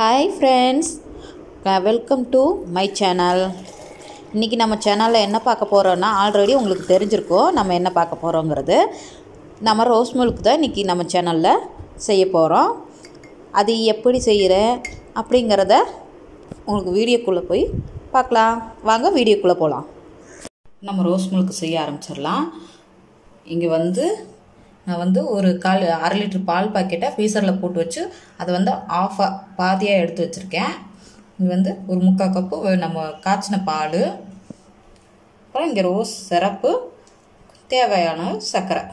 hi friends welcome to my channel இன்றைக்கி நம்ம சேனலில் என்ன பார்க்க போகிறோன்னா ஆல்ரெடி உங்களுக்கு தெரிஞ்சிருக்கோம் நம்ம என்ன பார்க்க போகிறோங்கிறது நம்ம ரோஸ் மில்க் தான் இன்றைக்கி நம்ம சேனலில் செய்ய போகிறோம் அது எப்படி செய்கிறேன் அப்படிங்கிறத உங்களுக்கு வீடியோக்குள்ளே போய் பார்க்கலாம் வாங்க வீடியோக்குள்ளே போகலாம் நம்ம ரோஸ் மில்க் செய்ய ஆரம்பிச்சிடலாம் இங்கே வந்து நான் வந்து ஒரு கால் அரை லிட்டர் பால் பாக்கெட்டை ஃப்ரீசரில் போட்டு வச்சு அதை வந்து ஆஃபாக பாதியாக எடுத்து வச்சுருக்கேன் இங்கே வந்து ஒரு முக்கால் கப்பு வெ- நம்ம காய்ச்சின பால் அப்புறம் இங்கே ரோஸ் சிரப்பு தேவையான சர்க்கரை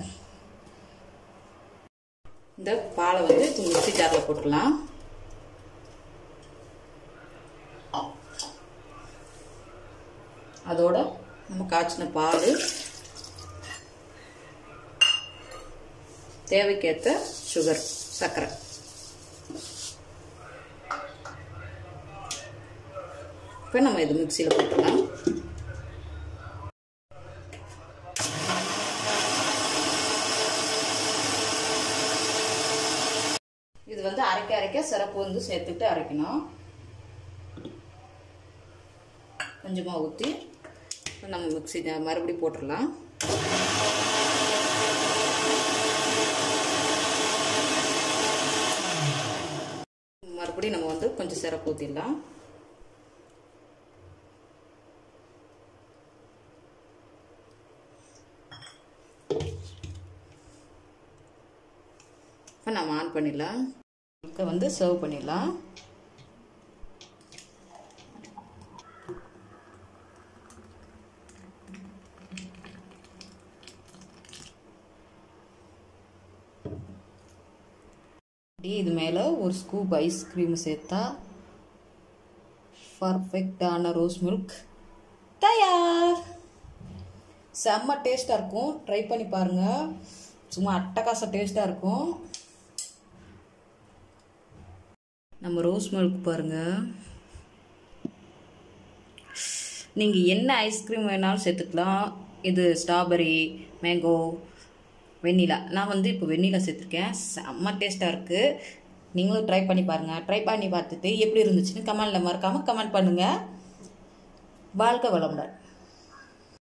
இந்த பாலை வந்து மிக்ஸி ஜாரில் போட்டுக்கலாம் அதோட நம்ம காய்ச்சின பால் தேவைக்கேற்ற சுகர் சர்க்கரை இப்போ நம்ம இது மிக்சியில் போட்டுக்கலாம் இது வந்து அரைக்க அரைக்க சிறப்பு வந்து சேர்த்துட்டு அரைக்கணும் கொஞ்சமாக ஊற்றி நம்ம மிக்சி மறுபடியும் போட்டுடலாம் மறுபடியும் நம்ம வந்து கொஞ்சம் சிறப்பு ஊற்றிடலாம் இப்போ நம்ம ஆன் பண்ணிடலாம் இப்போ வந்து சர்வ் பண்ணிடலாம் அப்படியே இது மேலே ஒரு ஸ்கூப் ஐஸ்கிரீம் சேர்த்தா பர்ஃபெக்டான ரோஸ் மில்க் தயார் செம்ம டேஸ்ட்டாக இருக்கும் ட்ரை பண்ணி பாருங்கள் சும்மா அட்டகாச டேஸ்ட்டாக இருக்கும் நம்ம ரோஸ் மில்க் பாருங்கள் நீங்கள் என்ன ஐஸ்கிரீம் வேணாலும் சேர்த்துக்கலாம் இது ஸ்ட்ராபெரி மேங்கோ வெண்ணிலா நான் வந்து இப்போ வெண்ணிலா சேர்த்துருக்கேன் செம்ம டேஸ்ட்டாக இருக்குது நீங்களும் ட்ரை பண்ணி பாருங்கள் ட்ரை பண்ணி பார்த்துட்டு எப்படி இருந்துச்சுன்னு கமெண்டில் மறக்காமல் கமெண்ட் பண்ணுங்கள் வாழ்க்கை வளமுடன்